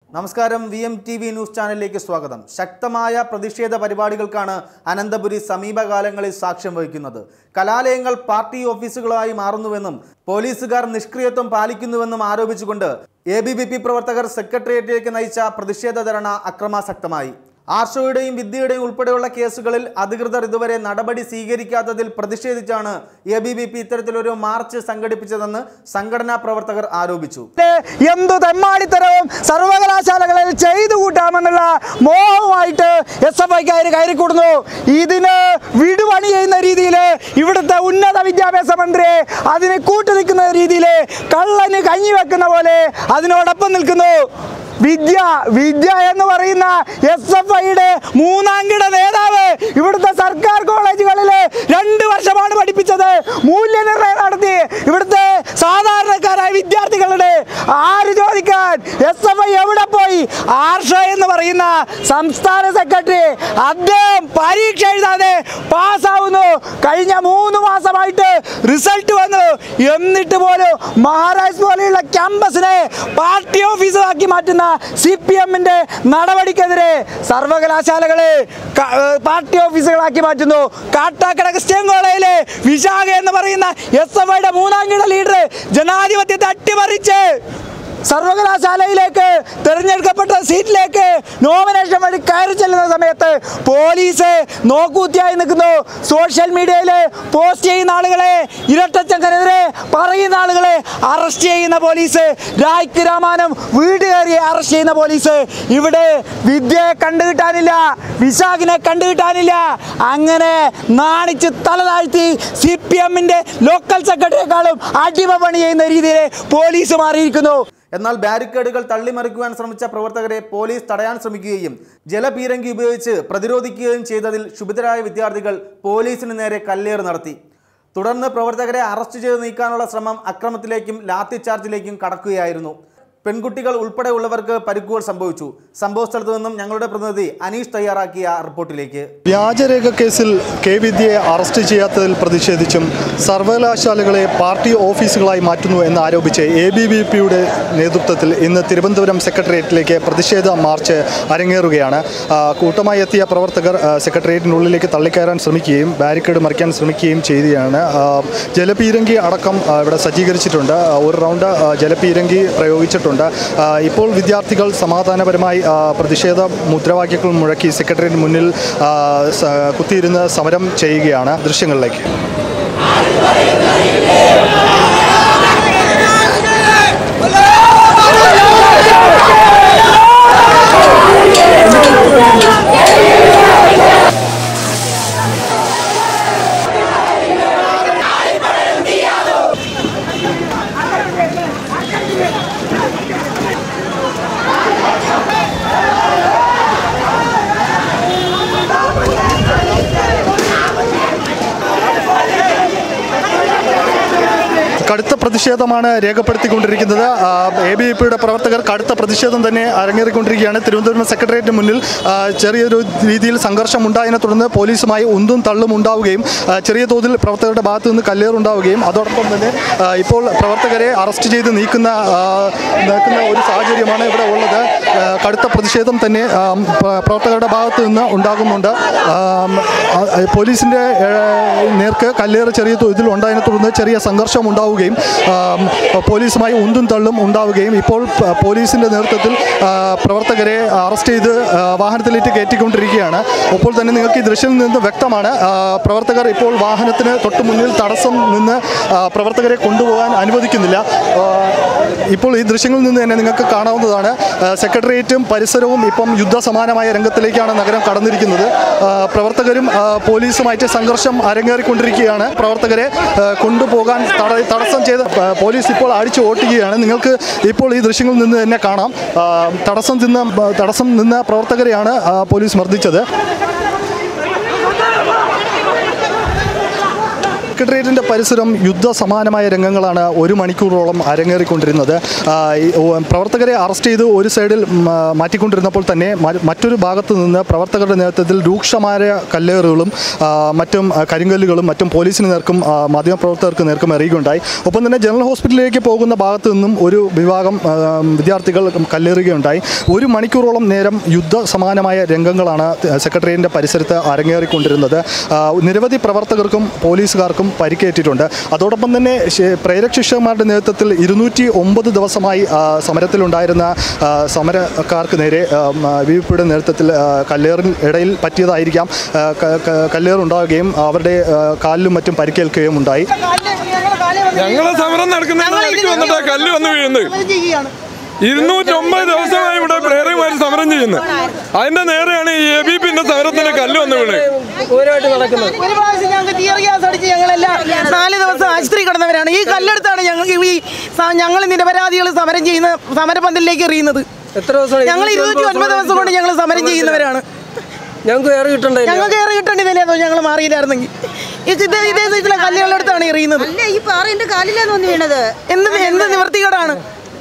നമസ്കാരം V M T V news ചാനലിലേക്ക് സ്വാഗതം ശക്തമായ പ്രതിഷേധ പരിപാടികൾക്കാണ് അനന്തപുരി സമീപകാലങ്ങളിൽ സാക്ഷ്യം വഹിക്കുന്നത് കലാലയങ്ങൾ പാർട്ടി ഓഫീസുകളായി മാറുന്നുവെന്നും പോലീസുകാർ നിഷ്ക്രിയത്വം പാലിക്കുന്നുവെന്നും ആരോപിച്ചുകൊണ്ട് എ ബി വി പി പ്രവർത്തകർ സെക്രട്ടേറിയറ്റിലേക്ക് നയിച്ച പ്രതിഷേധ ധരണ അക്രമാസക്തമായി ആർഷോയുടെയും വിദ്യയുടെയും ഉൾപ്പെടെയുള്ള കേസുകളിൽ അധികൃതർ ഇതുവരെ നടപടി സ്വീകരിക്കാത്തതിൽ പ്രതിഷേധിച്ചാണ് എ ബി വി പി ഇത്തരത്തിലൊരു മാർച്ച് സംഘടിപ്പിച്ചതെന്ന് സംഘടനാ പ്രവർത്തകർ ആരോപിച്ചു എന്തു തെമ്മാടിത്തരവും സർവകലാശാലകളിൽ ചെയ്തു കൂട്ടാമെന്നുള്ള മോഹവുമായിട്ട് എസ് എഫ് ഐക്കാർ കയറിക്കൂടുന്നു ഇതിന് വിടുപണി ചെയ്യുന്ന രീതിയിൽ ഇവിടുത്തെ ഉന്നത വിദ്യാഭ്യാസ മന്ത്രിയെ അതിന് കൂട്ടു നിൽക്കുന്ന രീതിയിൽ കള്ളന് കഞ്ഞി വെക്കുന്ന പോലെ അതിനോടൊപ്പം നിൽക്കുന്നു വിദ്യ വിദ്യ എന്ന് പറയുന്ന എസ് എഫ് ഐയുടെ മൂന്നാംകിട നേതാവ് ഇവിടുത്തെ സർക്കാർ കോളേജുകളിൽ രണ്ട് വർഷമാണ് പഠിപ്പിച്ചത് മൂല്യനിർണ്ണയം നടത്തി ഇവിടുത്തെ സാധാരണക്കാരായ വിദ്യാർത്ഥികളുടെ ആര് ചോദിക്കാൻ എസ് എഫ് ഐ എവിടെ പോയി ആർഷ എന്ന് പറയുന്ന സംസ്ഥാന സെക്രട്ടറി അദ്ദേഹം പരീക്ഷ എഴുതാതെ പാസ്സാവുന്നു കഴിഞ്ഞ മൂന്ന് മാസമായിട്ട് റിസൾട്ട് വന്നു എന്നിട്ട് പോലും മഹാരാജ് പോലെയുള്ള ക്യാമ്പസിനെ പാർട്ടി ഓഫീസാക്കി മാറ്റുന്ന സി പി എമ്മിന്റെ നടപടിക്കെതിരെ സർവകലാശാലകളെ ക- ഏർ പാർട്ടി ഓഫീസുകളാക്കി മാറ്റുന്നു കാട്ടാക്കട ക്രിസ്ത്യൻ കോളേജിലെ വിശാഖ എന്ന് പറയുന്ന എസ് എഫ് ഐയുടെ മൂന്നാം കിട ലീഡർ ജനാധിപത്യത്തെ അട്ടിമറിച്ച് സർവകലാശാലയിലേക്ക് തിരഞ്ഞെടുക്കപ്പെട്ട സീറ്റിലേക്ക് നോമിനേഷൻ വഴി കയറി ചെല്ലുന്ന സമയത്ത് പോലീസ് നോക്കൂത്തിയായി നിൽക്കുന്നു സോഷ്യൽ മീഡിയയിൽ പോസ്റ്റ് ചെയ്യുന്ന ആളുകളെ ഇരട്ടച്ചങ്കനെതിരെ പറയുന്ന ആളുകളെ അറസ്റ്റ് ചെയ്യുന്ന പോലീസ് രായ്ക്ക് രാമാനം വീട് കയറി അറസ്റ്റ് ചെയ്യുന്ന പോലീസ് ഇവിടെ വിദ്യയെ കണ്ടുകിട്ടാനില്ല വിശാഖിനെ കണ്ടുകിട്ടാനില്ല അങ്ങനെ നാണിച്ച് തല താഴ്ത്തി സി പി എമ്മിന്റെ ലോക്കൽ സെക്രട്ടറിയെക്കാളും അടിമ പണി ചെയ്യുന്ന രീതിയിൽ പോലീസ് മാറിയിരിക്കുന്നു എന്നാൽ ബാരിക്കേഡുകൾ തള്ളിമറിക്കുവാൻ ശ്രമിച്ച പ്രവർത്തകരെ പോലീസ് തടയാൻ ശ്രമിക്കുകയും ജലപീരങ്കി ഉപയോഗിച്ച് പ്രതിരോധിക്കുകയും ചെയ്തതിൽ ക്ഷുഭിതരായ വിദ്യാർത്ഥികൾ പോലീസിന് നേരെ കല്ലേറ് നടത്തി തുടർന്ന് പ്രവർത്തകരെ അറസ്റ്റ് ചെയ്ത് നീക്കാനുള്ള ശ്രമം അക്രമത്തിലേക്കും ലാത്തിച്ചാർജിലേക്കും കടക്കുകയായിരുന്നു പെൺകുട്ടികൾ ഉൾപ്പെടെയുള്ളവർക്ക് പരിക്കുകൾ സംഭവിച്ചു സംഭവ സ്ഥലത്തു നിന്നും ഞങ്ങളുടെ പ്രതിനിധി അനീഷ് തയ്യാറാക്കിയ റിപ്പോർട്ടിലേക്ക് വ്യാജരേഖ കേസിൽ കെ വിദ്യയെ അറസ്റ്റ് ചെയ്യാത്തതിൽ പ്രതിഷേധിച്ചും സർവകലാശാലകളെ പാർട്ടി ഓഫീസുകളായി മാറ്റുന്നു എന്ന് ആരോപിച്ച് എ ബി വി പിയുടെ നേതൃത്വത്തിൽ ഇന്ന് തിരുവനന്തപുരം സെക്രട്ടേറിയറ്റിലേക്ക് പ്രതിഷേധ മാർച്ച് അരങ്ങേറുകയാണ് ആ, കൂട്ടമായി എത്തിയ പ്രവർത്തകർ ആ, സെക്രട്ടേറിയറ്റിനുള്ളിലേക്ക് തള്ളിക്കയറാൻ ശ്രമിക്കുകയും ബാരിക്കേഡ് മറിക്കാൻ ശ്രമിക്കുകയും ചെയ്യുകയാണ് ആ, ജലപീരങ്കി അടക്കം ആ, ഇവിടെ സജ്ജീകരിച്ചിട്ടുണ്ട് ആ, ഒരു റൗണ്ട് ആ, ജലപീരങ്കി പ്രയോഗിച്ചിട്ടുണ്ട് ആ, ഇപ്പോൾ വിദ്യാർത്ഥികൾ സമാധാനപരമായി ആ, പ്രതിഷേധ മുദ്രാവാക്യങ്ങൾ മുഴക്കി സെക്രട്ടറിയേറ്റ് മുന്നിൽ ആ, സ- കുത്തിയിരുന്ന് സമരം ചെയ്യുകയാണ് ദൃശ്യങ്ങളിലേക്ക് കടുത്ത പ്രതിഷേധമാണ് രേഖപ്പെടുത്തിക്കൊണ്ടിരിക്കുന്നത് എ ബി വി പിയുടെ പ്രവർത്തകർ കടുത്ത പ്രതിഷേധം തന്നെ അരങ്ങേറിക്കൊണ്ടിരിക്കുകയാണ് തിരുവനന്തപുരം സെക്രട്ടേറിയറ്റിന് മുന്നിൽ ആ, ചെറിയൊരു രീതിയിൽ സംഘർഷം ഉണ്ടായതിനെ തുടർന്ന് പോലീസുമായി ഉന്തും തള്ളും ഉണ്ടാവുകയും ആ, ചെറിയ തോതിൽ പ്രവർത്തകരുടെ ഭാഗത്തു നിന്ന് കല്ലേറുണ്ടാവുകയും അതോടൊപ്പം തന്നെ ആ, ഇപ്പോൾ പ്രവർത്തകരെ അറസ്റ്റ് ചെയ്ത് നീക്കുന്ന ആ, നീക്കുന്ന ഒരു സാഹചര്യമാണ് ഇവിടെ ഉള്ളത് ആ, കടുത്ത പ്രതിഷേധം തന്നെ ആ, പ്ര- പ്രവർത്തകരുടെ ഭാഗത്തു നിന്ന് ഉണ്ടാകുന്നുണ്ട് ആ, ആ, പോലീസിൻ്റെ ഏ, നേർക്ക് കല്ലേറ് ചെറിയ തോതിൽ ഉണ്ടായതിനെ തുടർന്ന് ചെറിയ സംഘർഷം ഉണ്ടാവുകയും ആ, പോലീസുമായി ഉന്തും തള്ളും ഉണ്ടാവുകയും ഇപ്പോൾ പ- പോലീസിൻ്റെ നേതൃത്വത്തിൽ ആ, പ്രവർത്തകരെ അറസ്റ്റ് ചെയ്ത് ആ, വാഹനത്തിലേക്ക് കയറ്റിക്കൊണ്ടിരിക്കുകയാണ് അപ്പോൾ തന്നെ നിങ്ങൾക്ക് ഈ ദൃശ്യത്തിൽ നിന്ന് വ്യക്തമാണ് ആ, പ്രവർത്തകർ ഇപ്പോൾ വാഹനത്തിന് തൊട്ട് മുന്നിൽ തടസ്സം നിന്ന് ആ, പ്രവർത്തകരെ കൊണ്ടുപോകാൻ അനുവദിക്കുന്നില്ല ആ, ഇപ്പോൾ ഈ ദൃശ്യങ്ങളിൽ നിന്ന് തന്നെ നിങ്ങൾക്ക് കാണാവുന്നതാണ് ആ, സെക്രട്ടേറിയറ്റും പരിസരവും ഇപ്പം യുദ്ധസമാനമായ രംഗത്തിലേക്കാണ് നഗരം കടന്നിരിക്കുന്നത് ആ, പ്രവർത്തകരും ആ, പോലീസുമായിട്ട് സംഘർഷം അരങ്ങേറിക്കൊണ്ടിരിക്കുകയാണ് പ്രവർത്തകരെ ആ, കൊണ്ടുപോകാൻ തട- തടസ്സം ചെയ്ത് ആ, പോലീസ് ഇപ്പോൾ അടിച്ചു ഓട്ടുകയാണ് നിങ്ങൾക്ക് ഇപ്പോൾ ഈ ദൃശ്യങ്ങളിൽ നിന്ന് തന്നെ കാണാം ആ, തടസ്സം തിന്ന തടസ്സം നിന്ന പ്രവർത്തകരെയാണ് ആ, പോലീസ് മർദ്ദിച്ചത് സെക്രട്ടേറിയറ്റിൻ്റെ പരിസരം യുദ്ധസമാനമായ രംഗങ്ങളാണ് ഒരു മണിക്കൂറോളം അരങ്ങേറിക്കൊണ്ടിരുന്നത് ആ, ഈ, ഓ, പ്രവർത്തകരെ അറസ്റ്റ് ചെയ്ത് ഒരു സൈഡിൽ ഉം, ആ, മാറ്റിക്കൊണ്ടിരുന്നപ്പോൾ തന്നെ മ- മറ്റൊരു ഭാഗത്ത് നിന്ന് പ്രവർത്തകരുടെ നേതൃത്വത്തിൽ രൂക്ഷമായ കല്ലേറുകളും ആ, മറ്റും ആ, കരിങ്കല്ലുകളും മറ്റും പോലീസിന് നേർക്കും ആ, മാധ്യമപ്രവർത്തകർക്ക് നേർക്കും എറിയുകയുണ്ടായി ഒപ്പം തന്നെ ജനറൽ ഹോസ്പിറ്റലിലേക്ക് പോകുന്ന ഭാഗത്ത് നിന്നും ഒരു വിഭാഗം ആ, വിദ്യാർത്ഥികൾ കല്ലേറുകയുണ്ടായി ഒരു മണിക്കൂറോളം നേരം യുദ്ധ സമാനമായ രംഗങ്ങളാണ് സെക്രട്ടേറിയറ്റിൻ്റെ പരിസരത്ത് അരങ്ങേറിക്കൊണ്ടിരുന്നത് ആ, നിരവധി പ്രവർത്തകർക്കും പോലീസുകാർക്കും പരിക്കേറ്റിട്ടുണ്ട് അതോടൊപ്പം തന്നെ ശേ- പ്രേരക ശിക്ഷകന്മാരുടെ നേതൃത്വത്തിൽ ഇരുന്നൂറ്റി ഒമ്പത് ദിവസമായി ആ, സമരത്തിലുണ്ടായിരുന്ന ആ, സമരക്കാർക്ക് നേരെ വി പിയുടെ നേതൃത്വത്തിൽ ആ, കല്ലേറിന് ഇടയിൽ പറ്റിയതായിരിക്കാം ആ, ക- ക- കല്ലേറുണ്ടാവുകയും അവരുടെ ആ, കാലിലും മറ്റും പരിക്കേൽക്കുകയും ഉണ്ടായി ഞങ്ങളെ സമരം നടക്കുന്ന ഇടയ്ക്ക് വന്നിട്ടാ കല്ല് വന്ന് വീഴുന്നത് ഇരുന്നൂറ്റൊമ്പത് ദിവസമായി ഇവിടെ പ്രേരകമാര് സമരം ചെയ്യുന്നത് അതിന്റെ നേരെയാണ് ഈ എ ബി പിന്റെ സമരത്തിന് കല്ല് വന്ന് വീണത് പൂരമായിട്ട് നടക്കുന്നത് ഒരു പ്രാവശ്യം ഞങ്ങൾക്ക് തിയർ ഗ്യാസ് അടിച്ച് ഞങ്ങളെല്ലാം നാല് ദിവസം ആശുപത്രി കിടന്നവരാണ് ഈ കല്ലെടുത്താണ് ഞങ്ങൾക്ക് ഈ സ- ഞങ്ങൾ നിരപരാധികൾ സമരം ചെയ്യുന്ന സമരപന്തലിലേക്ക് എറിയുന്നത് എത്ര ദിവസമാണ് ഞങ്ങൾ ഇരുന്നൂറ്റി ഒൻപത് ദിവസം കൊണ്ട് ഞങ്ങൾ സമരം ചെയ്യുന്നവരാണ് ഞങ്ങൾക്ക് വേറെ കിട്ടണ്ടേ ഞങ്ങൾക്ക് ഏറെ കിട്ടേണ്ടതല്ലേ ഞങ്ങൾ മാറിയില്ലായിരുന്നെങ്കിൽ ഇത് ഇതേ ഇതേ സൈസിലെ കല്ലുകളെടുത്താണ് എറിയുന്നത് അല്ല ഈ പാറ എന്റെ കാലിലാണ് വന്ന് വീണത് എന്ത് എന്ത് നിവർത്തികേടാണ്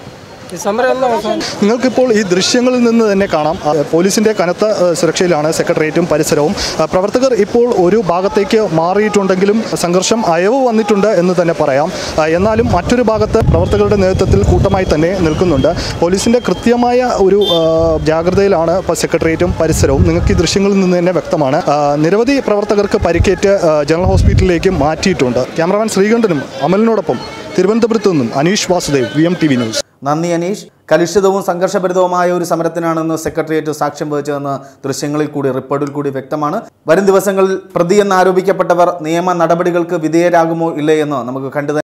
ഈ സമരം ഒന്നും അവസാനം നിങ്ങൾക്കിപ്പോൾ ഈ ദൃശ്യങ്ങളിൽ നിന്ന് തന്നെ കാണാം ആ, പോലീസിന്റെ കനത്ത ആ, സുരക്ഷയിലാണ് സെക്രട്ടേറിയറ്റും പരിസരവും ആ, പ്രവർത്തകർ ഇപ്പോൾ ഒരു ഭാഗത്തേക്ക് മാറിയിട്ടുണ്ടെങ്കിലും സംഘർഷം അയവ് വന്നിട്ടുണ്ട് എന്ന് തന്നെ പറയാം ആ, എന്നാലും മറ്റൊരു ഭാഗത്ത് പ്രവർത്തകരുടെ നേതൃത്വത്തിൽ കൂട്ടമായി തന്നെ നിൽക്കുന്നുണ്ട് പോലീസിന്റെ കൃത്യമായ ഒരു ആ, ജാഗ്രതയിലാണ് ഇപ്പോൾ സെക്രട്ടേറിയറ്റും പരിസരവും നിങ്ങൾക്ക് ഈ ദൃശ്യങ്ങളിൽ നിന്ന് തന്നെ വ്യക്തമാണ് ആ, നിരവധി പ്രവർത്തകർക്ക് പരിക്കേറ്റ് ആ, ജനറൽ ഹോസ്പിറ്റലിലേക്ക് മാറ്റിയിട്ടുണ്ട് ക്യാമറമാൻ ശ്രീകണ്ഠനും അമലിനോടൊപ്പം തിരുവനന്തപുരത്തു നിന്നും Aneesh Vasudev V M T V news നന്ദി അനീഷ് കലുഷിതവും സംഘർഷഭരിതവുമായ ഒരു സമരത്തിനാണ് ഇന്ന് സെക്രട്ടേറിയറ്റ് സാക്ഷ്യം വഹിച്ചതെന്ന് ദൃശ്യങ്ങളിൽ കൂടി റിപ്പോർട്ടിൽ കൂടി വ്യക്തമാണ് വരും ദിവസങ്ങളിൽ പ്രതിയെന്ന് ആരോപിക്കപ്പെട്ടവർ നിയമ നടപടികൾക്ക് വിധേയരാകുമോ ഇല്ലേ എന്ന് നമുക്ക് കണ്ടു തന്നെ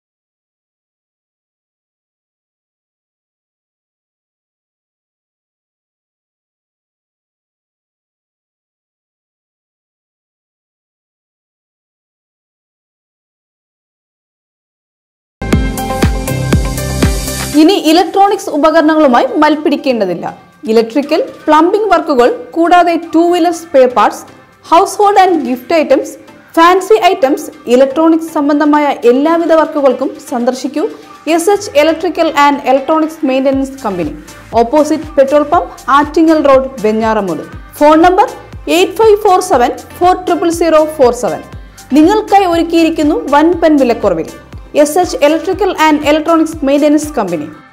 ഇനി ഇലക്ട്രോണിക്സ് ഉപകരണങ്ങളുമായി മൽപ്പിടിക്കേണ്ടതില്ല ഇലക്ട്രിക്കൽ പ്ലംബിംഗ് വർക്കുകൾ കൂടാതെ two wheeler spare parts household and gift items fancy items electronics സംബന്ധമായ എല്ലാവിധ വർക്കുകൾക്കും സന്ദർശിക്കൂ S H electrical and electronics maintenance company opposite petrol pump Attingal road Venjaramoodu phone number eight five four seven four triple zero four seven നിങ്ങൾക്കായി ഒരുക്കിയിരിക്കുന്നു വൻപൻ വിലക്കുറവിൽ S H electrical and electronics maintenance company